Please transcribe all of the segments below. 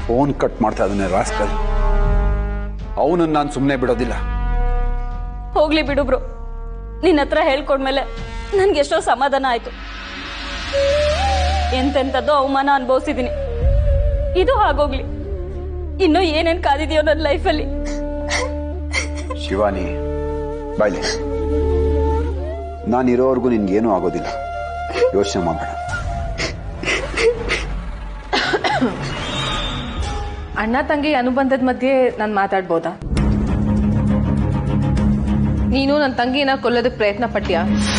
Phone cut ಮಾಡ್ತಾ ಇದ್ದಾನೆ rascal ಅವನನ್ನು ನಾನು ಸುಮ್ಮನೆ ಬಿಡೋದಿಲ್ಲ ಹೋಗ್ಲಿ ಬಿಡು ಬ್ರೋ ನಿನ್ನ ಹತ್ರ ಹೇಳ್ಕೊಂಡ್ಮೇಲೆ ನನ್ಗೆ ಎಷ್ಟೋ ಸಮಾಧಾನ ಆಯ್ತು ಎಂತೆಂಥದ್ದು ಅವಮಾನ ಅನುಭವಿಸಿದೀನಿ ಇದು ಹಾಗೋಗ್ಲಿ ಇನ್ನು ಏನೇನ್ ಕಾದಿದೆಯೋ ನನ್ನ ಲೈಫಲ್ಲಿ ಶಿವಾನಿ ಬಾಯ್ಲಿ ನಾನು ಇರೋವರೆಗೂ ನಿನ್ಗೇನೂ ಆಗೋದಿಲ್ಲ ಯೋಚನೆ ಮಾಡಬೇಡ ಅಣ್ಣ ತಂಗಿ ಅನುಬಂಧದ ಮಧ್ಯೆ ನಾನು ಮಾತಾಡ್ಬೋದಾ ನೀನು ನನ್ನ ತಂಗಿನ ಕೊಲ್ಲೋದಕ್ಕೆ ಪ್ರಯತ್ನ ಪಟ್ಯಾ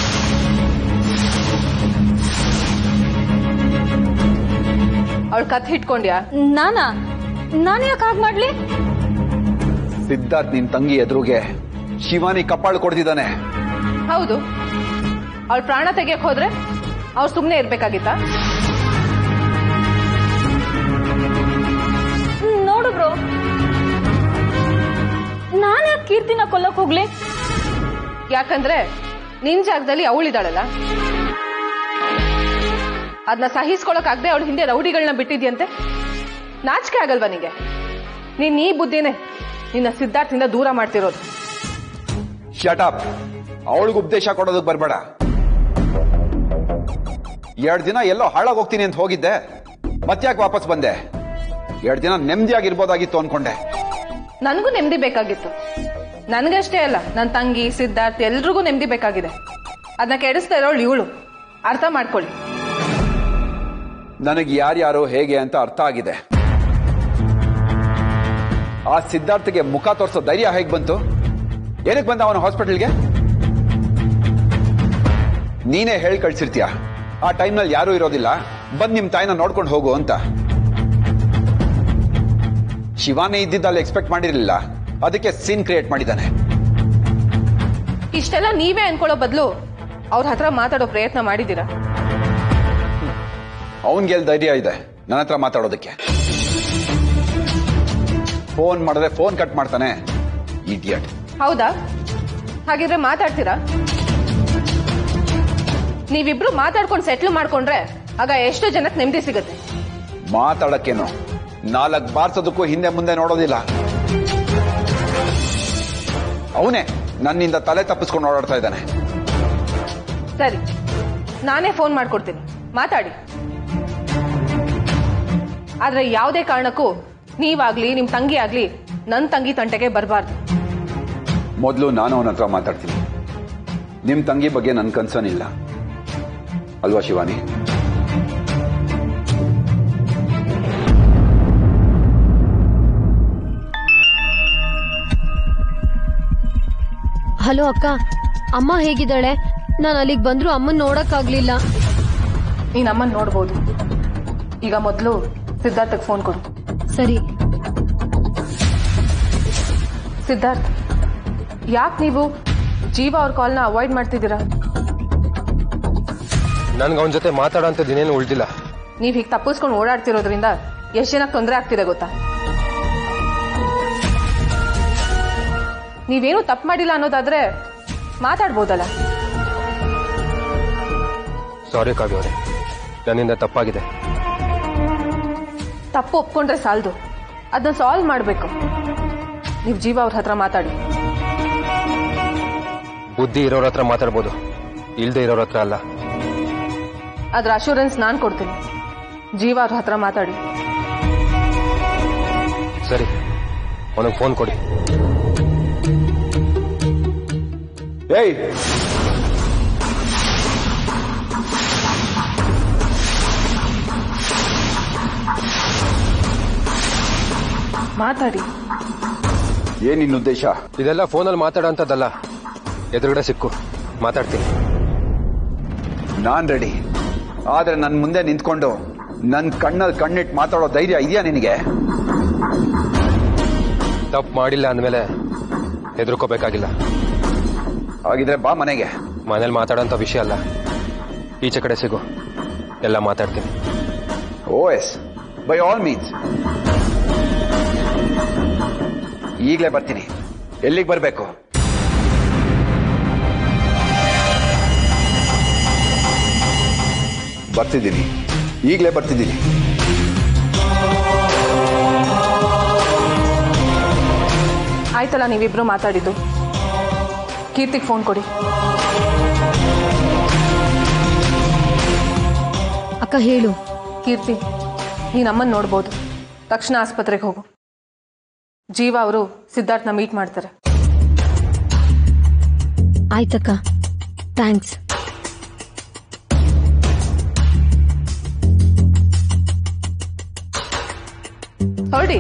ಅವಳ ಕತ್ ಹಿಟ್ಕೊಂಡ್ಯಾ ನಾನಾ ನಾನು ಯಾಕೆ ಹಾಗೆ ಮಾಡ್ಲಿ ಸಿದ್ಧಾರ್ಥ್ ನಿನ್ ತಂಗಿ ಎದುರುಗೆ ಶಿವಾನಿ ಕಪ್ಪಾಳು ಕೊಡ್ತಿದ್ದಾನೆ ಹೌದು ಅವಳ ಪ್ರಾಣ ತೆಗಿಯಕ್ ಹೋದ್ರೆ ಅವ್ರು ಸುಮ್ಮನೆ ಇರ್ಬೇಕಾಗಿತ್ತಾ ನೋಡು ಬ್ರೋ ನಾನು ಯಾಕೆ ಕೀರ್ತಿನ ಕೊಲ್ಲಕ್ ಹೋಗ್ಲಿ ಯಾಕಂದ್ರೆ ನಿನ್ ಜಾಗದಲ್ಲಿ ಅವಳಿದಾಳಲ್ಲ ಅದನ್ನ ಸಹಿಸ್ಕೊಳಕ್ಕಾಗದೆ ಅವಳ ಹಿಂದೆ ರೌಡಿಗಳನ್ನ ಬಿಟ್ಟಿದ್ಯಂತೆ ನಾಚಿಕೆ ಆಗಲ್ವಾ ನಿಂಗೆ ನೀನ್ ಈ ಬುದ್ಧಿನೇ ನಿನ್ನ ಸಿದ್ಧಾರ್ಥಿಂದ ದೂರ ಮಾಡ್ತಿರೋದು ಶಟಪ್ ಅವಳಿಗೆ ಉಪದೇಶ ಕೊಡೋದಕ್ಕೆ ಬರಬೇಡ ಎರಡು ದಿನ ಎಲ್ಲೋ ಹಾಳಾಗಿ ಹೋಗ್ತೀನಿ ಅಂತ ಹೋಗಿದ್ದೆ ಮತ್ತ್ಯಾಕೆ ವಾಪಸ್ ಬಂದೆ ಎರಡು ದಿನ ನೆಮ್ಮದಿಯಾಗಿರ್ಬೋದಾಗಿತ್ತು ಅನ್ಕೊಂಡೆ ನನಗೂ ನೆಮ್ಮದಿ ಬೇಕಾಗಿತ್ತು ನನಗಷ್ಟೇ ಅಲ್ಲ ನನ್ನ ತಂಗಿ ಸಿದ್ಧಾರ್ಥ್ ಎಲ್ರಿಗೂ ನೆಮ್ಮದಿ ಬೇಕಾಗಿದೆ ಅದನ್ನ ಕೆಡಿಸ್ತಾ ಇರೋಳು ಇವಳು ಅರ್ಥ ಮಾಡ್ಕೊಳ್ಳಿ ನನಗೆ ಯಾರ್ಯಾರು ಹೇಗೆ ಅಂತ ಅರ್ಥ ಆಗಿದೆ ಆ ಸಿದ್ಧಾರ್ಥಗೆ ಮುಖ ತೋರಿಸೋ ಧೈರ್ಯ ಹೇಗೆ ಬಂತು ಏನಕ್ಕೆ ಬಂದ ಅವನ ಹಾಸ್ಪಿಟಲ್ಗೆ ನೀನೇ ಹೇಳಿ ಕಳ್ಸಿರ್ತೀಯ ಆ ಟೈಮ್ನಲ್ಲಿ ಯಾರೂ ಇರೋದಿಲ್ಲ ಬಂದ್ ನಿಮ್ ತಾಯಿನ ನೋಡ್ಕೊಂಡು ಹೋಗು ಅಂತ ಶಿವಾನಿ ಇದ್ದಿದ್ದಲ್ಲಿ ಎಕ್ಸ್ಪೆಕ್ಟ್ ಮಾಡಿರಲಿಲ್ಲ ಅದಕ್ಕೆ ಸೀನ್ ಕ್ರಿಯೇಟ್ ಮಾಡಿದ್ದಾನೆ ಇಷ್ಟೆಲ್ಲ ನೀವೇ ಅನ್ಕೊಳ್ಳೋ ಬದಲು ಅವ್ರ ಹತ್ರ ಮಾತಾಡೋ ಪ್ರಯತ್ನ ಮಾಡಿದ್ದೀರಾ ಅವನ್ಗೆ ಎಲ್ಲಿ ಧೈರ್ಯ ಇದೆ ನನ್ನ ಹತ್ರ ಮಾತಾಡೋದಕ್ಕೆ ಫೋನ್ ಮಾಡಿದ್ರೆ ಫೋನ್ ಕಟ್ ಮಾಡ್ತಾನೆ ಇಡಿಯಟ್ ಹೌದಾ ಹಾಗಿದ್ರೆ ಮಾತಾಡ್ತೀರಾ ನೀವಿಬ್ರು ಮಾತಾಡ್ಕೊಂಡು ಸೆಟ್ಲ್ ಮಾಡ್ಕೊಂಡ್ರೆ ಆಗ ಎಷ್ಟೋ ಜನಕ್ಕೆ ನೆಮ್ಮದಿ ಸಿಗುತ್ತೆ ಮಾತಾಡಕ್ಕೇನು ನಾಲ್ಕು ಬಾರ್ಸೋದಕ್ಕೂ ಹಿಂದೆ ಮುಂದೆ ನೋಡೋದಿಲ್ಲ ಅವನೇ ನನ್ನಿಂದ ತಲೆ ತಪ್ಪಿಸ್ಕೊಂಡು ಓಡಾಡ್ತಾ ಇದ್ದಾನೆ ಸರಿ ನಾನೇ ಫೋನ್ ಮಾಡ್ಕೊಡ್ತೀನಿ ಮಾತಾಡಿ ಆದ್ರೆ ಯಾವುದೇ ಕಾರಣಕ್ಕೂ ನೀವಾಗ್ಲಿ ನಿಮ್ ತಂಗಿ ಆಗ್ಲಿ ನನ್ ತಂಗಿ ತಂಟೆಗೆ ಬರಬಾರ್ದು ಮೊದಲು ನಾನು ಅವನ ಹತ್ರ ಮಾತಾಡ್ತೀನಿ ನಿಮ್ ತಂಗಿ ಬಗ್ಗೆ ನನ್ ಕನ್ಸರ್ನ್ ಇಲ್ಲ ಅಲ್ವಾ ಶಿವಾನಿ ಹಲೋ ಅಕ್ಕ ಅಮ್ಮ ಹೇಗಿದ್ದಾಳೆ ನಾನು ಅಲ್ಲಿಗೆ ಬಂದ್ರು ಅಮ್ಮನ್ ನೋಡಕ್ಕಾಗ್ಲಿಲ್ಲ ನೀನ್ ಅಮ್ಮನ್ ನೋಡ್ಬೋದು ಈಗ ಮೊದಲು ಸಿದ್ಧಾರ್ಥಕ್ ಫೋನ್ ಕೊಡು ಸರಿ ಸಿದ್ಧಾರ್ಥ್ ಯಾಕೆ ನೀವು ಜೀವ ಅವ್ರ ಕಾಲ್ನ ಅವಾಯ್ಡ್ ಮಾಡ್ತಿದ್ದೀರಾ ನನ್ಗೆ ಅವನ ಜೊತೆ ಮಾತಾಡೋಂಥದ್ದು ಇನ್ನೇನು ಉಳ್ದಿಲ್ಲ ನೀವ್ ಹೀಗೆ ತಪ್ಪಿಸ್ಕೊಂಡು ಓಡಾಡ್ತಿರೋದ್ರಿಂದ ಎಷ್ಟು ಜನಕ್ಕೆ ತೊಂದರೆ ಆಗ್ತಿದೆ ಗೊತ್ತಾ ನೀವೇನು ತಪ್ಪು ಮಾಡಿಲ್ಲ ಅನ್ನೋದಾದ್ರೆ ಮಾತಾಡ್ಬೋದಲ್ಲ ಸಾರಿ ಕಾವ್ಯ ಅವರೇ ನನ್ನಿಂದ ತಪ್ಪಾಗಿದೆ ತಪ್ಪು ಒಪ್ಕೊಂಡ್ರೆ ಸಾಲದು ಅದನ್ನ ಸಾಲ್ವ್ ಮಾಡಬೇಕು ನೀವು ಜೀವ ಅವ್ರ ಹತ್ರ ಮಾತಾಡಿ ಬುದ್ಧಿ ಇರೋರ ಹತ್ರ ಮಾತಾಡ್ಬೋದು ಇಲ್ದೇ ಇರೋರ ಹತ್ರ ಅಲ್ಲ ಅದ್ರ ಅಶೂರೆನ್ಸ್ ನಾನ್ ಕೊಡ್ತೀನಿ ಜೀವ ಅವ್ರ ಹತ್ರ ಮಾತಾಡಿ ಸರಿ ಅವನಿಗೆ ಫೋನ್ ಕೊಡಿ ಏಯ್ ಮಾತಾಡಿ ಏನ್ ನಿನ್ನ ಉದ್ದೇಶ ಇದೆಲ್ಲ ಫೋನಲ್ಲಿ ಮಾತಾಡೋಂಥದ್ದಲ್ಲ ಎದುರುಗಡೆ ಸಿಕ್ಕು ಮಾತಾಡ್ತೀನಿ ನಾನ್ ರೆಡಿ ಆದ್ರೆ ನನ್ ಮುಂದೆ ನಿಂತ್ಕೊಂಡು ನನ್ ಕಣ್ಣಲ್ಲಿ ಕಣ್ಣಿಟ್ಟು ಮಾತಾಡೋ ಧೈರ್ಯ ಇದೆಯಾ ನಿನಗೆ ತಪ್ಪು ಮಾಡಿಲ್ಲ ಅಂದಮೇಲೆ ಹೆದರ್ಕೋಬೇಕಾಗಿಲ್ಲ ಹಾಗಿದ್ರೆ ಬಾ ಮನೆಗೆ ಮನೇಲಿ ಮಾತಾಡೋಂಥ ವಿಷಯ ಅಲ್ಲ ಈಚೆ ಕಡೆ ಸಿಗು ಎಲ್ಲ ಮಾತಾಡ್ತೀನಿ oh yes by all means ಈಗಲೇ ಬರ್ತೀನಿ ಎಲ್ಲಿಗೆ ಬರಬೇಕು ಬರ್ತಿದ್ದೀನಿ ಈಗಲೇ ಬರ್ತಿದ್ದೀನಿ ಆಯ್ತಲ್ಲ ನೀವಿಬ್ರು ಮಾತಾಡಿದ್ದು ಕೀರ್ತಿಗೆ ಫೋನ್ ಕೊಡಿ ಅಕ್ಕ ಹೇಳು ಕೀರ್ತಿ ನೀನು ಅಮ್ಮನ ನೋಡ್ಬೋದು ತಕ್ಷಣ ಆಸ್ಪತ್ರೆಗೆ ಹೋಗು ಜೀವ ಅವರು ಸಿದ್ಧಾರ್ಥನ ಮೀಟ್ ಮಾಡ್ತಾರೆ ಆಯ್ತಕ್ಕ ಥ್ಯಾಂಕ್ಸ್ ಹೊರಡಿ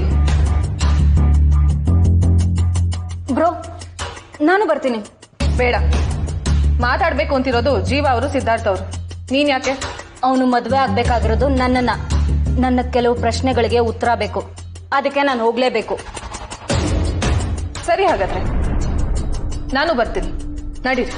ಬ್ರೋ ನಾನು ಬರ್ತೀನಿ ಬೇಡ ಮಾತಾಡ್ಬೇಕು ಅಂತಿರೋದು ಜೀವ ಅವರು ಸಿದ್ಧಾರ್ಥ ಅವರು ನೀನ್ ಯಾಕೆ ಅವನು ಮದುವೆ ಆಗ್ಬೇಕಾಗಿರೋದು ನನ್ನನ್ನ ನನ್ನ ಕೆಲವು ಪ್ರಶ್ನೆಗಳಿಗೆ ಉತ್ತರ ಬೇಕು ಅದಕ್ಕೆ ನಾನು ಹೋಗ್ಲೇಬೇಕು ಸರಿ ಹಾಗಾದ್ರೆ ನಾನು ಬರ್ತೀನಿ ನಡೀರಿ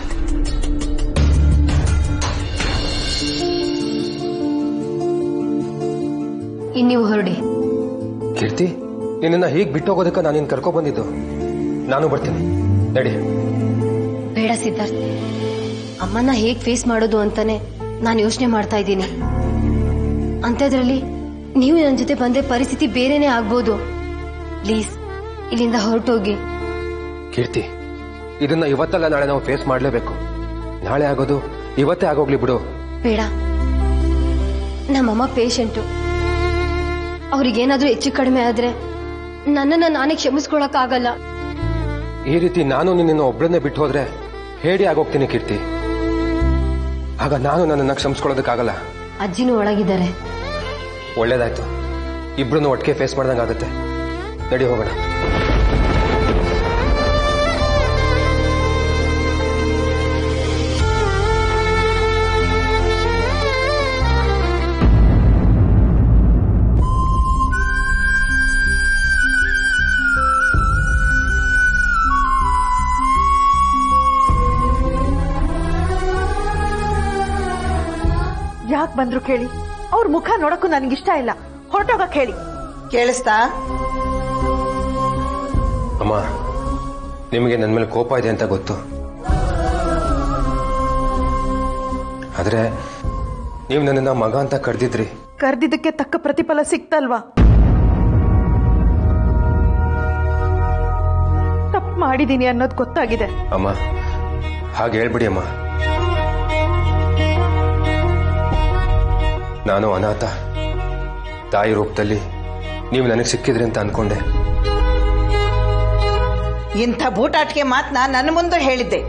ಇನ್ ನೀವು ಹೊರಡಿ ಕೀರ್ತಿ ನಿನ್ನ ಹೀಗೆ ಬಿಟ್ಟು ಹೋಗೋದಕ್ಕೆ ನಾನು ನಿನ್ನ ಕರ್ಕೊ ಬಂದಿದ್ದು ನಾನು ಬರ್ತೀನಿ ನಡಿ ಬೇಡ ಸಿದ್ಧಾರ್ಥ್ ಅಮ್ಮನ ಹೇಗ್ ಫೇಸ್ ಮಾಡೋದು ಅಂತಾನೆ ನಾನು ಯೋಚನೆ ಮಾಡ್ತಾ ಇದ್ದೀನಿ ಅಂಥದ್ರಲ್ಲಿ ನೀವು ನನ್ನ ಜೊತೆ ಬಂದ್ರೆ ಪರಿಸ್ಥಿತಿ ಬೇರೆನೇ ಆಗ್ಬೋದು ಪ್ಲೀಸ್ ಇಲ್ಲಿಂದ ಹೊರಟೋಗಿ ಕೀರ್ತಿ ಇದನ್ನ ಇವತ್ತಲ್ಲ ನಾಳೆ ನಾವು ಫೇಸ್ ಮಾಡಲೇಬೇಕು ನಾಳೆ ಆಗೋದು ಇವತ್ತೇ ಆಗೋಗ್ಲಿ ಬಿಡು ಬೇಡ ನಮ್ಮಮ್ಮ ಪೇಷಂಟು ಅವ್ರಿಗೇನಾದ್ರೂ ಹೆಚ್ಚು ಕಡಿಮೆ ಆದ್ರೆ ನನ್ನನ್ನ ನಾನೇ ಕ್ಷಮಿಸ್ಕೊಳಕ್ಕಾಗಲ್ಲ ಈ ರೀತಿ ನಾನು ನಿನ್ನನ್ನು ಒಬ್ಬಳನ್ನೇ ಬಿಟ್ಟು ಹೋದ್ರೆ ಹೇಳಿ ಆಗೋಗ್ತೀನಿ ಕೀರ್ತಿ ಆಗ ನಾನು ನನ್ನನ್ನು ಕ್ಷಮಿಸ್ಕೊಳ್ಳೋದಕ್ಕಾಗಲ್ಲ ಅಜ್ಜಿನೂ ಒಳಗಿದ್ದಾರೆ ಒಳ್ಳೇದಾಯ್ತು ಇಬ್ರು ಒಟ್ಟಿಗೆ ಫೇಸ್ ಮಾಡ್ದಂಗಾಗುತ್ತೆ ನಡಿ ಹೋಗೋಣ ಯಾಕೆ ಬಂದ್ರು ಕೇಳಿ ಅವ್ರ ಮುಖ ನೋಡಕ್ಕೂ ನನಗಿಷ್ಟ ಇಲ್ಲ ಹೊರಟೋಗಕ್ ಹೇಳಿ ಕೇಳಿಸ್ತಾ ಅಮ್ಮ ನಿಮಗೆ ನನ್ನ ಮೇಲೆ ಕೋಪ ಇದೆ ಅಂತ ಗೊತ್ತು ಆದ್ರೆ ನೀವು ನನ್ನನ್ನ ಮಗ ಅಂತ ಕರೆದಿದ್ರಿ ಕರ್ದಿದ್ದಕ್ಕೆ ತಕ್ಕ ಪ್ರತಿಫಲ ಸಿಕ್ತಲ್ವಾ ತಪ್ಪು ಮಾಡಿದೀನಿ ಅನ್ನೋದು ಗೊತ್ತಾಗಿದೆ ಅಮ್ಮ ಹಾಗೆ ಹೇಳ್ಬಿಡಿ ಅಮ್ಮ ನಾನು ಅನಾಥ ತಾಯಿ ರೂಪದಲ್ಲಿ ನೀವು ನನಗೆ ಸಿಕ್ಕಿದ್ರಿ ಅಂತ ಅನ್ಕೊಂಡೆ ಇಂಥ ಬೂಟಾಟಿಕೆ ಮಾತನ್ನ ನನ್ನ ಮುಂದೆ ಹೇಳಿದ್ದೆ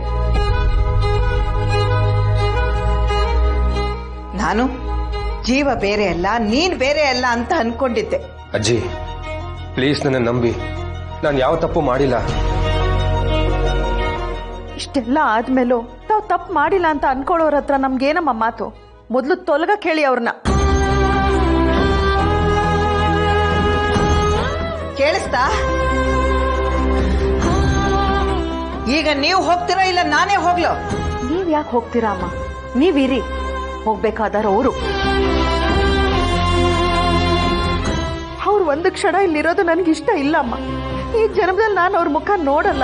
ನಾನು ಜೀವ ಬೇರೆ ಅಲ್ಲ ನೀನ್ ಬೇರೆ ಅಲ್ಲ ಅಂತ ಅನ್ಕೊಂಡಿದ್ದೆ ಅಜ್ಜಿ ಪ್ಲೀಸ್ ನನ್ನ ನಂಬಿ ನಾನು ಯಾವ ತಪ್ಪು ಮಾಡಿಲ್ಲ ಇಷ್ಟೆಲ್ಲ ಆದ್ಮೇಲೂ ತಾವ್ ತಪ್ಪು ಮಾಡಿಲ್ಲ ಅಂತ ಅನ್ಕೊಳ್ಳೋರ ಹತ್ರ ನಮ್ಗೇನಮ್ಮ ಮಾತು ಮೊದಲು ತೊಲಗಕ್ ಹೇಳಿ ಅವ್ರನ್ನ ಕೇಳಿಸ್ತಾ ಈಗ ನೀವು ಹೋಗ್ತೀರಾ ಇಲ್ಲ ನಾನೇ ಹೋಗ್ಲೋ ನೀವ್ ಯಾಕೆ ಹೋಗ್ತೀರಾ ಅಮ್ಮ ನೀವಿರಿ ಹೋಗ್ಬೇಕಾದಾರ ಅವರು ಅವ್ರು ಒಂದು ಕ್ಷಣ ಇಲ್ಲಿರೋದು ನನಗೆ ಇಷ್ಟ ಇಲ್ಲ ಅಮ್ಮ ಈ ಜನ್ಮದಲ್ಲಿ ನಾನು ಅವ್ರ ಮುಖ ನೋಡಲ್ಲ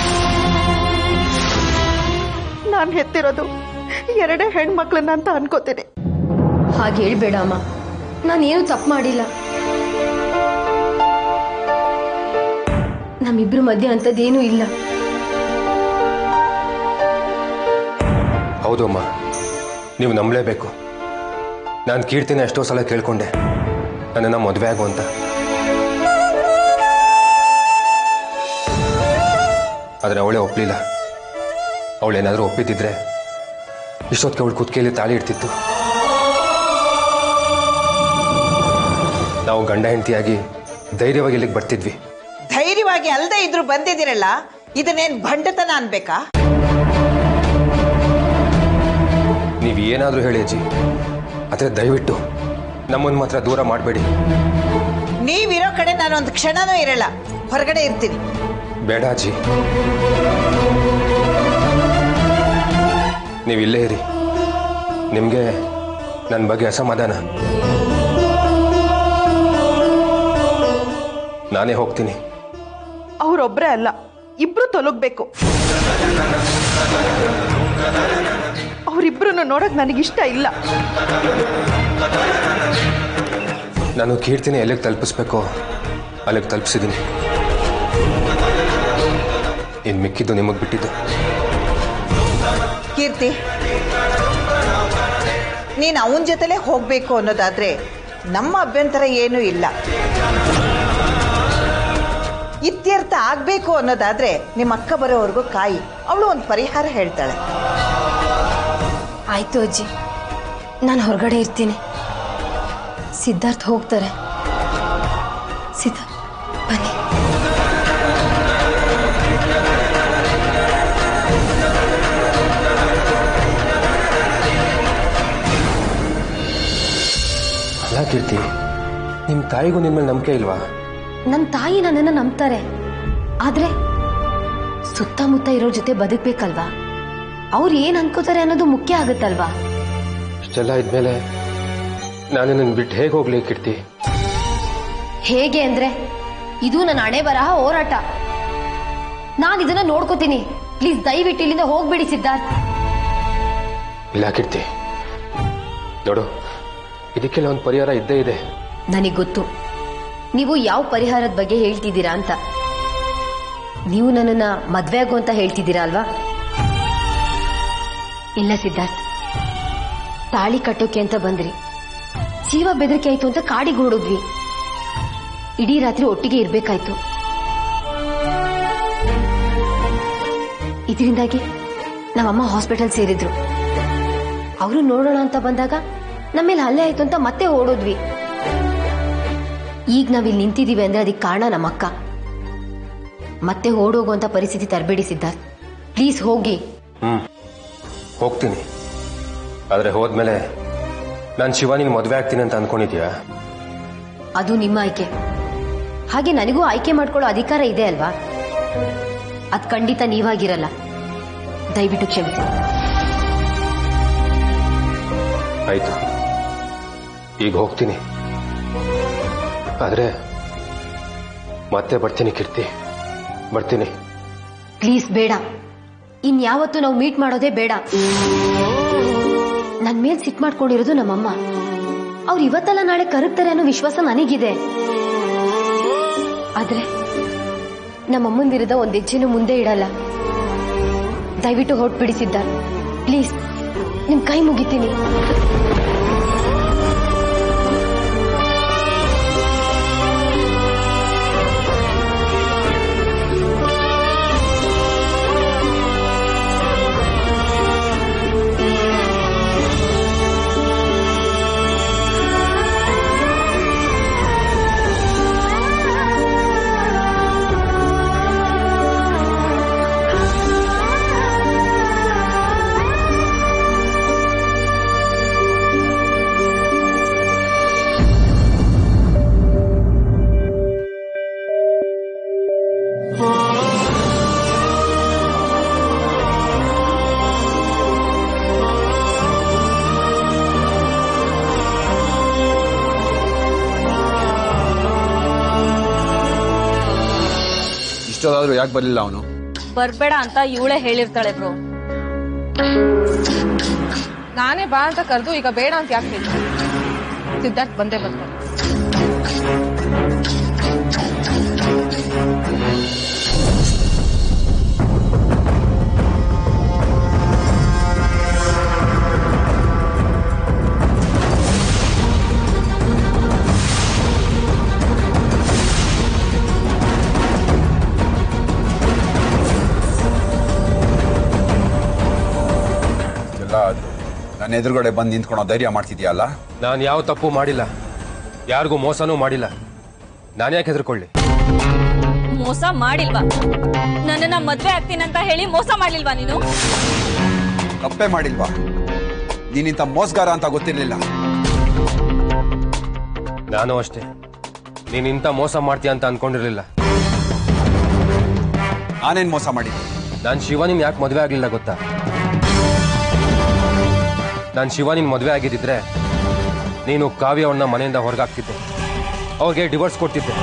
ನಾನು ಹೆತ್ತಿರೋದು ಎರಡೇ ಹೆಣ್ಮಕ್ಳನ್ನ ಅಂತ ಅನ್ಕೋತೀನಿ ಹಾಗೆ ಹೇಳ್ಬೇಡ ಅಮ್ಮ ನಾನೇನು ತಪ್ಪು ಮಾಡಿಲ್ಲ ನಮ್ಮಿಬ್ರ ಮಧ್ಯೆ ಅಂಥದ್ದೇನೂ ಇಲ್ಲ ಹೌದು ಅಮ್ಮ ನೀವು ನಂಬಲೇಬೇಕು ನಾನು ಕೀರ್ತಿನ ಎಷ್ಟೋ ಸಲ ಕೇಳ್ಕೊಂಡೆ ನನ್ನನ್ನು ಮದುವೆ ಆಗು ಅಂತ ಆದರೆ ಅವಳೇ ಒಪ್ಪಲಿಲ್ಲ ಅವಳೇನಾದರೂ ಒಪ್ಪಿದ್ದಿದ್ರೆ ಇಷ್ಟೊತ್ತಿಗೆ ಅವಳು ಕುತ್ತಿಗೆಯಲ್ಲಿ ತಾಳಿ ಇಡ್ತಿತ್ತು ನಾವು ಗಂಡ ಹೆಂಡತಿಯಾಗಿ ಧೈರ್ಯವಾಗಿ ಇಲ್ಲಿಗೆ ಬರ್ತಿದ್ವಿ ಧೈರ್ಯವಾಗಿ ಅಲ್ದೇ ಇದ್ರು ಬಂದಿದ್ದೀರಲ್ಲ ಇದನ್ನೇನ್ ಭಂಡತನ ಅನ್ಬೇಕಾ ನೀವು ಏನಾದರೂ ಹೇಳಿ ಅಜ್ಜಿ ಆದರೆ ದಯವಿಟ್ಟು ನಮ್ಮನ್ನು ಮಾತ್ರ ದೂರ ಮಾಡಬೇಡಿ ನೀವಿರೋ ಕಡೆ ನಾನೊಂದು ಕ್ಷಣನೂ ಇರಲ್ಲ ಹೊರಗಡೆ ಇರ್ತೀನಿ ಬೇಡ ಅಜ್ಜಿ ನೀವು ಇಲ್ಲೇ ಇರಿ ನಿಮಗೆ ನನ್ನ ಬಗ್ಗೆ ಅಸಮಾಧಾನ ನಾನೇ ಹೋಗ್ತೀನಿ ಅವ್ರೊಬ್ರೇ ಅಲ್ಲ ಇಬ್ರು ತೊಲಗ್ಬೇಕು ಅವರಿಬ್ರು ನೋಡಕ್ ನನಗಿಷ್ಟ ಇಲ್ಲ ನಾನು ಕೀರ್ತಿನ ಎಲ್ಲಿಗೆ ತಲುಪಿಸ್ಬೇಕೋ ಅಲ್ಲಿಗೆ ತಲುಪಿಸಿದ್ದೀನಿ ಇನ್ನು ಮಿಕ್ಕಿದ್ದು ನಿಮಗೆ ಬಿಟ್ಟಿದ್ದು ಕೀರ್ತಿ ನೀನು ಅವನ ಜೊತೆಲೇ ಹೋಗಬೇಕು ಅನ್ನೋದಾದ್ರೆ ನಮ್ಮ ಅಭ್ಯಂತರ ಏನೂ ಇಲ್ಲ ಇತ್ಯರ್ಥ ಆಗಬೇಕು ಅನ್ನೋದಾದ್ರೆ ನಿಮ್ಮ ಅಕ್ಕ ಬರೋವರೆಗೂ ಕಾಯಿ ಅವಳು ಒಂದು ಪರಿಹಾರ ಹೇಳ್ತಾಳೆ ಆಯ್ತು ಅಜ್ಜಿ ನಾನು ಹೊರಗಡೆ ಇರ್ತೀನಿ ಸಿದ್ಧಾರ್ಥ್ ಹೋಗ್ತಾರೆ ಸಿದ್ಧಾರ್ಥ್ ಬನ್ನಿ ಅಲ್ಲ ಕೀರ್ತಿ ನಿಮ್ಮ ತಾಯಿಗೂ ನಿಮ್ಮ ಮೇಲೆ ನಂಬಿಕೆ ಇಲ್ವಾ ನನ್ನ ತಾಯಿ ನನ್ನನ್ನು ನಂಬ್ತಾರೆ ಆದ್ರೆ ಸುತ್ತಮುತ್ತ ಇರೋರ್ ಜೊತೆ ಬದುಕ್ಬೇಕಲ್ವಾ ಅವ್ರು ಏನ್ ಅನ್ಕೋತಾರೆ ಅನ್ನೋದು ಮುಖ್ಯ ಆಗುತ್ತಲ್ವಾ ಇಷ್ಟೆಲ್ಲ ಇದ್ಮೇಲೆ ನಾನು ನಿನ್ನ ಬಿಟ್ಟು ಹೇಗೆ ಹೋಗ್ಲಿ ಕೀರ್ತಿ ಹೇಗೆ ಅಂದ್ರೆ ಇದು ನನ್ನ ಹಣೆ ಬರಹ ಹೋರಾಟ ನಾನು ಇದನ್ನ ನೋಡ್ಕೋತೀನಿ ಪ್ಲೀಸ್ ದಯವಿಟ್ಟು ಇಲ್ಲಿಂದ ಹೋಗ್ಬಿಡಿ ಸಿದ್ಧಾರ್ಥ್ ಇಲ್ಲ ಕೀರ್ತಿ ನೋಡು ಇದಕ್ಕೆಲ್ಲ ಒಂದು ಪರಿಹಾರ ಇದ್ದೇ ಇದೆ ನನಗೆ ಗೊತ್ತು ನೀವು ಯಾವ ಪರಿಹಾರದ ಬಗ್ಗೆ ಹೇಳ್ತಿದ್ದೀರಾ ಅಂತ ನೀವು ನನ್ನನ್ನ ಮದ್ವೆ ಆಗು ಅಂತ ಹೇಳ್ತಿದ್ದೀರಾ ಅಲ್ವಾ ಇಲ್ಲ ಸಿದ್ಧಾರ್ಥ್ ತಾಳಿ ಕಟ್ಟೋಕೆ ಅಂತ ಬಂದ್ರಿ ಜೀವ ಬೆದರಿಕೆ ಆಯ್ತು ಅಂತ ಕಾಡಿಗೆ ಓಡಿದ್ವಿ ಇಡೀ ರಾತ್ರಿ ಒಟ್ಟಿಗೆ ಇರ್ಬೇಕಾಯ್ತು ಇದರಿಂದಾಗಿ ನಮ್ಮಮ್ಮ ಹಾಸ್ಪಿಟಲ್ ಸೇರಿದ್ರು ಅವರು ನೋಡೋಣ ಅಂತ ಬಂದಾಗ ನಮ್ಮೇಲೆ ಹಲ್ಲೆ ಆಯ್ತು ಅಂತ ಮತ್ತೆ ಓಡೋದ್ವಿ ಈಗ ನಾವಿಲ್ಲಿ ನಿಂತಿದೀವಿ ಅಂದ್ರೆ ಅದಕ್ಕೆ ಕಾರಣ ನಮ್ಮ ಅಕ್ಕ ಮತ್ತೆ ಓಡೋಗುವಂತ ಪರಿಸ್ಥಿತಿ ತರಬೇಡಿ ಸಿದ್ಧಾರ್ಥ್ ಪ್ಲೀಸ್ ಹೋಗಿ ಹ್ಮ್ ಹೋಗ್ತೀನಿ ಆದ್ರೆ ಹೋದ್ಮೇಲೆ ನಾನು ಶಿವಾನಿನ ಮದುವೆ ಆಗ್ತೀನಿ ಅಂತ ಅನ್ಕೊಂಡಿದ್ಯಾ ಅದು ನಿಮ್ಮ ಆಯ್ಕೆ ಹಾಗೆ ನನಗೂ ಆಯ್ಕೆ ಮಾಡ್ಕೊಳ್ಳೋ ಅಧಿಕಾರ ಇದೆ ಅಲ್ವಾ ಅದ್ ಖಂಡಿತ ನೀವಾಗಿರಲ್ಲ ದಯವಿಟ್ಟು ಕ್ಷಮಿಸಿ ಆಯ್ತು ಈಗ ಹೋಗ್ತೀನಿ ಆದ್ರೆ ಮತ್ತೆ ಬರ್ತೀನಿ ಕೀರ್ತಿ ಬರ್ತೀನಿ ಪ್ಲೀಸ್ ಬೇಡ ಇನ್ಯಾವತ್ತೂ ನಾವು ಮೀಟ್ ಮಾಡೋದೇ ಬೇಡ ನನ್ ಮೇಲ್ ಸಿಟ್ ಮಾಡ್ಕೊಂಡಿರೋದು ನಮ್ಮಮ್ಮ ಅವ್ರು ಇವತ್ತಲ್ಲ ನಾಳೆ ಕರಗ್ತಾರೆ ಅನ್ನೋ ವಿಶ್ವಾಸ ನನಗಿದೆ ಆದ್ರೆ ನಮ್ಮಮ್ಮಂದಿರದ ಒಂದ್ ಹೆಜ್ಜೆನೂ ಮುಂದೆ ಇಡಲ್ಲ ದಯವಿಟ್ಟು ಹೊರಟ್ಬಿಡಿ ಸಿದ್ಧಾರ್ಥ್ ಪ್ಲೀಸ್ ನಿಮ್ ಕೈ ಮುಗಿತೀನಿ ಇಷ್ಟೊಂದಾದ್ರೂ ಯಾಕೆ ಬರಲಿಲ್ಲ ಅವನು ಬರ್ಬೇಡ ಅಂತ ಇವಳೇ ಹೇಳಿರ್ತಾಳೆ ಬ್ರೋ ನಾನೇ ಬಾ ಅಂತ ಕರೆದು ಈಗ ಬೇಡ ಅಂತ ಯಾಕೆ ಹೇಳ್ತೀನಿ ಸಿದ್ಧಾರ್ಥ್ ಬಂದೇ ಬರ್ತಾರೆ ಎಲ್ಲ ನನ್ನ ಎದುರುಗಡೆ ಬಂದು ನಿಂತ್ಕೊಳೋ ಧೈರ್ಯ ಮಾಡ್ತಿದ್ಯಲ್ಲ ನಾನು ಯಾವ ತಪ್ಪು ಮಾಡಿಲ್ಲ ಯಾರಿಗೂ ಮೋಸನೂ ಮಾಡಿಲ್ಲ ನಾನು ಯಾಕೆ ಹೆದರ್ಕೊಳ್ಳಿ ಮೋಸ ಮಾಡಿಲ್ವಾ ನನ್ನನ್ನ ಮದ್ವೆ ಆಗ್ತೀನಂತ ಹೇಳಿ ಮೋಸ ಮಾಡ್ಲಿಲ್ವಾ ನೀನು ತಪ್ಪೇ ಮಾಡಿಲ್ವಾ ನೀನಿಂತ ಮೋಸ್ಗಾರ ಅಂತ ಗೊತ್ತಿರ್ಲಿಲ್ಲ ನಾನು ಅಷ್ಟೇ ನೀನು ಇಂಥ ಮೋಸ ಮಾಡ್ತೀಯ ಅಂತ ಅನ್ಕೊಂಡಿರ್ಲಿಲ್ಲ ನಾನೇನ್ ಮೋಸ ಮಾಡಿದ್ದೆ ನಾನು ಶಿವಾನಿನ್ ಯಾಕೆ ಮದುವೆ ಆಗಲಿಲ್ಲ ಗೊತ್ತಾ ನಾನು ಶಿವಾನಿನ್ ಮದುವೆ ಆಗಿದ್ದಿದ್ರೆ ನೀನು ಕಾವ್ಯವನ್ನ ಮನೆಯಿಂದ ಹೊರಗಾಕ್ತಿದ್ದೆ ಅವ್ರಿಗೆ ಡಿವೋರ್ಸ್ ಕೊಡ್ತಿದ್ದೆ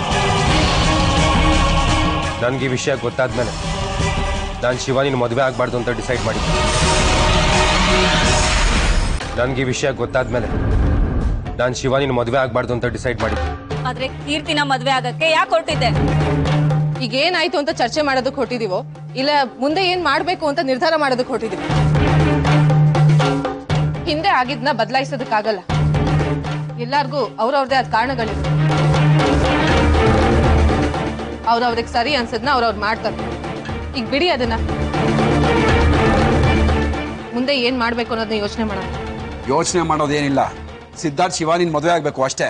ನನಗೆ ಈ ವಿಷಯ ಗೊತ್ತಾದ್ಮೇಲೆ ನಾನು ಶಿವಾನಿನ ಮದುವೆ ಆಗಬಾರ್ದು ಅಂತ ಡಿಸೈಡ್ ಮಾಡಿದ್ದೆ ನನಗೆ ಈ ವಿಷಯ ಗೊತ್ತಾದ್ಮೇಲೆ ನಾನು ಶಿವಾನಿನ ಮದುವೆ ಆಗಬಾರ್ದು ಅಂತ ಡಿಸೈಡ್ ಮಾಡಿದ್ದೆ ಆದ್ರೆ ಕೀರ್ತಿನ ಮದ್ವೆ ಆಗಕ್ಕೆ ಯಾಕೆ ಹೊರಟಿದ್ದೆ ಈಗ ಏನಾಯ್ತು ಅಂತ ಚರ್ಚೆ ಮಾಡೋದಕ್ಕೆ ಹೊಟ್ಟಿದೀವೋ ಇಲ್ಲ ಮುಂದೆ ಏನ್ ಮಾಡ್ಬೇಕು ಅಂತ ನಿರ್ಧಾರ ಮಾಡೋದಕ್ಕೆ ಹೊರಟಿದೀವಿ ಹಿಂದೆ ಆಗಿದ್ನ ಬದಲಾಯಿಸೋದಕ್ಕಾಗಲ್ಲ ಎಲ್ಲಾರ್ಗೂ ಅವ್ರವ್ರದೇ ಆದ ಕಾರಣಗಳಿವೆ ಅವ್ರವ್ರಿಗೆ ಸರಿ ಅನ್ಸದ್ನ ಅವ್ರವ್ರು ಮಾಡ್ತಾರೆ ಈಗ ಬಿಡಿ ಅದನ್ನ ಮುಂದೆ ಏನ್ ಮಾಡ್ಬೇಕು ಅನ್ನೋದನ್ನ ಯೋಚನೆ ಮಾಡೋಣ ಯೋಚನೆ ಮಾಡೋದೇನಿಲ್ಲ ಸಿದ್ಧಾರ್ಥ್ ಶಿವಾನಿನ್ ಮದುವೆ ಆಗ್ಬೇಕು ಅಷ್ಟೇ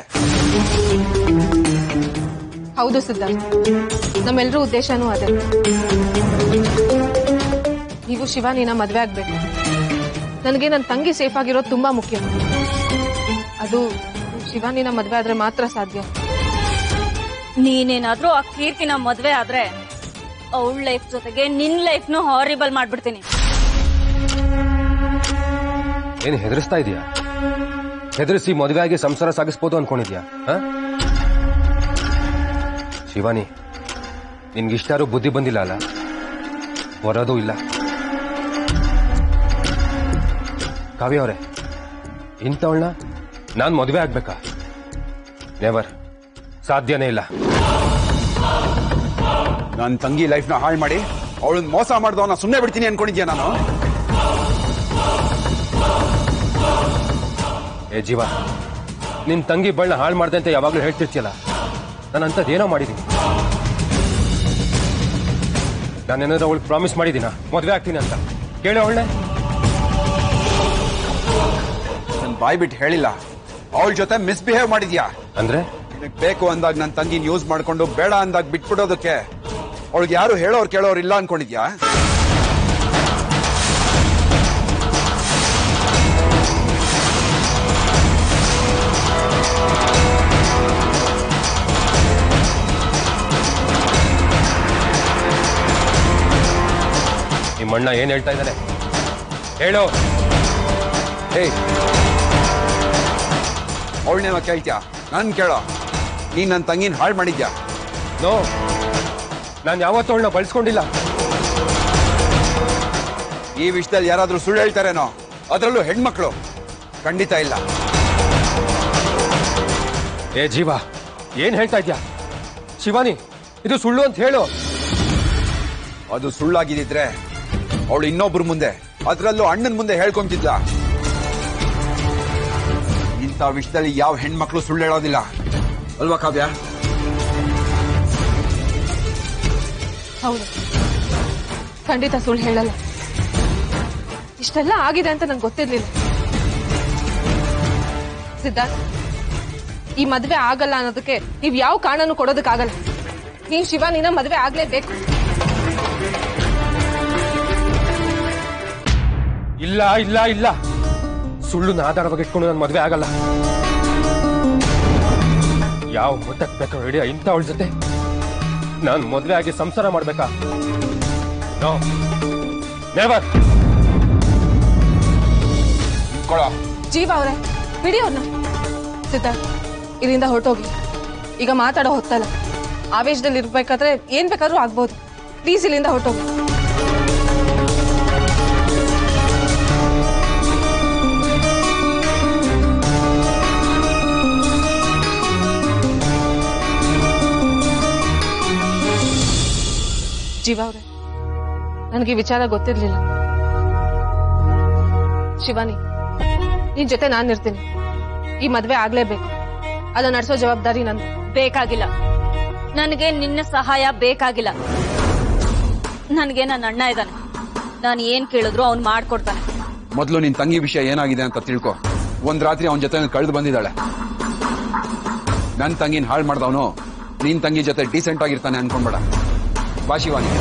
ಹೌದು ಸಿದ್ಧಾರ್ಥ ನಮ್ಮೆಲ್ಲರೂ ಉದ್ದೇಶನೂ ಅದೇ ನೀವು ಶಿವಾನಿನ ಮದ್ವೆ ಆಗ್ಬೇಕು ನನಗೆ ನನ್ನ ತಂಗಿ ಸೇಫ್ ಆಗಿರೋದು ತುಂಬಾ ಮುಖ್ಯ ಅದು ಶಿವಾನಿನ ಮದ್ವೆ ಆದ್ರೆ ಮಾತ್ರ ಸಾಧ್ಯ ನೀನೇನಾದ್ರೂ ಆ ಕೀರ್ತಿನ ಮದ್ವೆ ಆದ್ರೆ ಅವಳ ಲೈಫ್ ಜೊತೆಗೆ ನಿನ್ ಲೈಫ್ನು ಹಾರಿಬಲ್ ಮಾಡ್ಬಿಡ್ತೀನಿ ಏನು ಹೆದರಿಸ್ತಾ ಇದೀಯಾ ಹೆದರಿಸಿ ಮದುವೆ ಆಗಿ ಸಂಸಾರ ಸಾಗಿಸ್ಬೋದು ಅನ್ಕೊಂಡಿದ್ಯಾ ಆ? ಶಿವಾನಿ ನಿನ್ಗಿಷ್ಟಾರು ಬುದ್ಧಿ ಬಂದಿಲ್ಲ ಅಲ್ಲ ಬರೋದು ಇಲ್ಲ ಕಾವ್ಯ ಅವರೇ ಇಂಥವಳನ್ನ ನಾನ್ ಮದುವೆ ಆಗ್ಬೇಕಾ ನೆವರ್ ಸಾಧ್ಯನೇ ಇಲ್ಲ ನನ್ನ ತಂಗಿ ಲೈಫ್ನ ಹಾಳು ಮಾಡಿ ಅವಳನ್ನ ಮೋಸ ಮಾಡ್ದವನ್ನ ಸುಮ್ಮನೆ ಬಿಡ್ತೀನಿ ಅನ್ಕೊಂಡಿದ್ಯಾ ನಾನು ಏ ಜೀವ ನಿನ್ ತಂಗಿ ಬಳ್ಳ ಹಾಳು ಮಾಡ್ದೆ ಅಂತ ಯಾವಾಗ್ಲೂ ಹೇಳ್ತಿರ್ತೀಯಲ್ಲ ನಾನು ಅಂಥದ್ದು ಏನೋ ಮಾಡಿದ್ದೀನಿ ನಾನೇನಾದ್ರೂ ಅವಳು ಪ್ರಾಮಿಸ್ ಮಾಡಿದ್ದೀನ ಮದುವೆ ಆಗ್ತೀನಿ ಅಂತ ಕೇಳಿ ಅವಳನ್ನೇ ನನ್ ಬಾಯ್ ಬಿಟ್ಟು ಹೇಳಿಲ್ಲ ಅವಳ ಜೊತೆ ಮಿಸ್ಬಿಹೇವ್ ಮಾಡಿದ್ಯಾ ಅಂದ್ರೆ ನಿನಗ್ ಬೇಕು ಅಂದಾಗ ನನ್ನ ತಂಗಿನ ಯೂಸ್ ಮಾಡ್ಕೊಂಡು ಬೇಡ ಅಂದಾಗ ಬಿಟ್ಬಿಡೋದಕ್ಕೆ ಅವಳಿಗೆ ಯಾರು ಹೇಳೋರು ಕೇಳೋರು ಇಲ್ಲ ಅನ್ಕೊಂಡಿದ್ಯಾ ನಿಮ್ಮ ಅಣ್ಣ ಏನ್ ಹೇಳ್ತಾ ಇದ್ದಾನೆ ಹೇಳು ಏಯ್ ಅವಳನ್ನೇವ ಕೇಳ್ತ್ಯಾ ನನ್ ಕೇಳೋ ನೀನ್ ನನ್ನ ತಂಗಿನ ಹಾಳು ಮಾಡಿದ್ಯಾ ನೋ ನಾನು ಯಾವತ್ತೂ ಅವಳನ್ನ ಬಳಸ್ಕೊಂಡಿಲ್ಲ ಈ ವಿಷಯದಲ್ಲಿ ಯಾರಾದ್ರೂ ಸುಳ್ಳು ಹೇಳ್ತಾರೇನೋ ಅದರಲ್ಲೂ ಹೆಣ್ಮಕ್ಳು ಖಂಡಿತ ಇಲ್ಲ ಏ ಜೀವ ಏನ್ ಹೇಳ್ತಾ ಇದ್ಯಾ ಶಿವಾನಿ ಇದು ಸುಳ್ಳು ಅಂತ ಹೇಳು ಅದು ಸುಳ್ಳಾಗಿದ್ದಿದ್ರೆ ಅವಳು ಇನ್ನೊಬ್ರ ಮುಂದೆ ಅದರಲ್ಲೂ ಅಣ್ಣನ ಮುಂದೆ ಹೇಳ್ಕೊಂತಿದ್ಲ ಇಂಥ ವಿಷಯದಲ್ಲಿ ಯಾವ ಹೆಣ್ಮಕ್ಳು ಸುಳ್ಳು ಹೇಳೋದಿಲ್ಲ ಅಲ್ವಾ ಕಾವ್ಯ ಹೌದು ಖಂಡಿತ ಸುಳ್ಳು ಹೇಳಲ್ಲ ಇಷ್ಟೆಲ್ಲ ಆಗಿದೆ ಅಂತ ನಂಗೆ ಗೊತ್ತಿರ್ಲಿಲ್ಲ ಸಿದ್ಧಾರ್ಥ್ ಈ ಮದ್ವೆ ಆಗಲ್ಲ ಅನ್ನೋದಕ್ಕೆ ನೀವ್ ಯಾವ ಕಾರಣನೂ ಕೊಡೋದಕ್ಕಾಗಲ್ಲ ನೀವ್ ಶಿವಾನಿನ ಮದ್ವೆ ಆಗ್ಲೇಬೇಕು ಇಲ್ಲ ಇಲ್ಲ ಇಲ್ಲ ಸುಳ್ಳುನ ಆಧಾರವಾಗಿ ಇಟ್ಕೊಂಡು ನಾನು ಮದುವೆ ಆಗಲ್ಲ ಯಾವ ಮುಟ್ಟಕ್ ಬೇಕೋ ಹಿಡಿಯ ಇಂಥವಳ ಜೊತೆ ನಾನು ಮದುವೆ ಆಗಿ ಸಂಸಾರ ಮಾಡ್ಬೇಕಾ ನೋ ನೆವರ್ ಕೊಡ ಜೀವ ಅವ್ರೆ ಬಿಡಿ ಅವ್ರನ್ನ ಸಿದ್ಧಾರ್ಥ್ ಇಲ್ಲಿಂದ ಹೊರಟೋಗಿ ಈಗ ಮಾತಾಡೋ ಹೊತ್ತಲ್ಲ ಆವೇಶದಲ್ಲಿ ಇರ್ಬೇಕಾದ್ರೆ ಏನ್ ಬೇಕಾದ್ರೂ ಆಗ್ಬೋದು ಪ್ಲೀಸ್ ಇಲ್ಲಿಂದ ಹೊರಟೋಗಿ ಜೀವ ಅವ್ರೆ ನನಗೆ ಈ ವಿಚಾರ ಗೊತ್ತಿರ್ಲಿಲ್ಲ ಶಿವಾನಿ ನಿನ್ ಜೊತೆ ನಾನು ಇರ್ತೀನಿ ಈ ಮದ್ವೆ ಆಗ್ಲೇಬೇಕು ಅದನ್ನ ನಡೆಸೋ ಜವಾಬ್ದಾರಿ ನಂದು ಬೇಕಾಗಿಲ್ಲ ನನಗೆ ನಿನ್ನ ಸಹಾಯ ಬೇಕಾಗಿಲ್ಲ ನನಗೆ ನನ್ನ ಅಣ್ಣ ಇದ್ದಾನೆ ನಾನು ಏನ್ ಕೇಳಿದ್ರು ಅವ್ನು ಮಾಡ್ಕೊಡ್ತಾನೆ ಮೊದಲು ನಿನ್ ತಂಗಿ ವಿಷಯ ಏನಾಗಿದೆ ಅಂತ ತಿಳ್ಕೊ ಒಂದ್ ರಾತ್ರಿ ಅವನ ಜೊತೆ ಕಳೆದು ಬಂದಿದ್ದಾಳೆ ನನ್ ತಂಗಿನ ಹಾಳು ಮಾಡ್ದವನು ನಿನ್ ತಂಗಿ ಜೊತೆ ಡೀಸೆಂಟ್ ಆಗಿರ್ತಾನೆ ಅನ್ಕೊಂಬೇಡ ಬಾ ಶಿವಾನಿ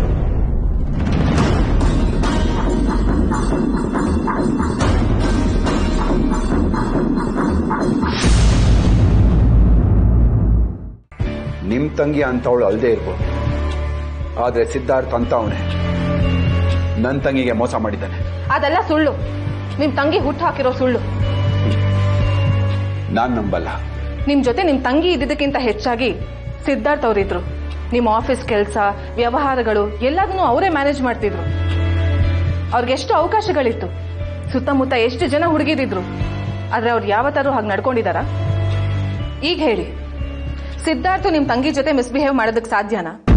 ನಿಮ್ ತಂಗಿ ಅಂತವಳು ಅಲ್ದೇ ಇರ್ಬೋದು ಆದ್ರೆ ಸಿದ್ಧಾರ್ಥ್ ಅಂತ ಅವನೇ ನನ್ ತಂಗಿಗೆ ಮೋಸ ಮಾಡಿದ್ದಾನೆ ಅದೆಲ್ಲ ಸುಳ್ಳು ನಿಮ್ ತಂಗಿ ಹುಟ್ಟು ಹಾಕಿರೋ ಸುಳ್ಳು ನಾನ್ ನಂಬಲ್ಲ ನಿಮ್ ಜೊತೆ ನಿಮ್ ತಂಗಿ ಇದ್ದಿದ್ದಕ್ಕಿಂತ ಹೆಚ್ಚಾಗಿ ಸಿದ್ಧಾರ್ಥ್ ಅವರಿದ್ರು ನಿಮ್ ಆಫೀಸ್ ಕೆಲಸ ವ್ಯವಹಾರಗಳು ಎಲ್ಲದನ್ನೂ ಅವರೇ ಮ್ಯಾನೇಜ್ ಮಾಡ್ತಿದ್ರು ಅವ್ರಿಗೆ ಎಷ್ಟು ಅವಕಾಶಗಳಿತ್ತು ಸುತ್ತಮುತ್ತ ಎಷ್ಟು ಜನ ಹುಡುಗಿದಿದ್ರು ಆದ್ರೆ ಅವ್ರು ಯಾವತ್ತಾರು ಹಾಗೆ ನಡ್ಕೊಂಡಿದಾರ ಈಗ ಹೇಳಿ ಸಿದ್ಧಾರ್ಥ್ ನಿಮ್ ತಂಗಿ ಜೊತೆ ಮಿಸ್ಬಿಹೇವ್ ಮಾಡೋದಕ್ಕೆ ಸಾಧ್ಯನಾ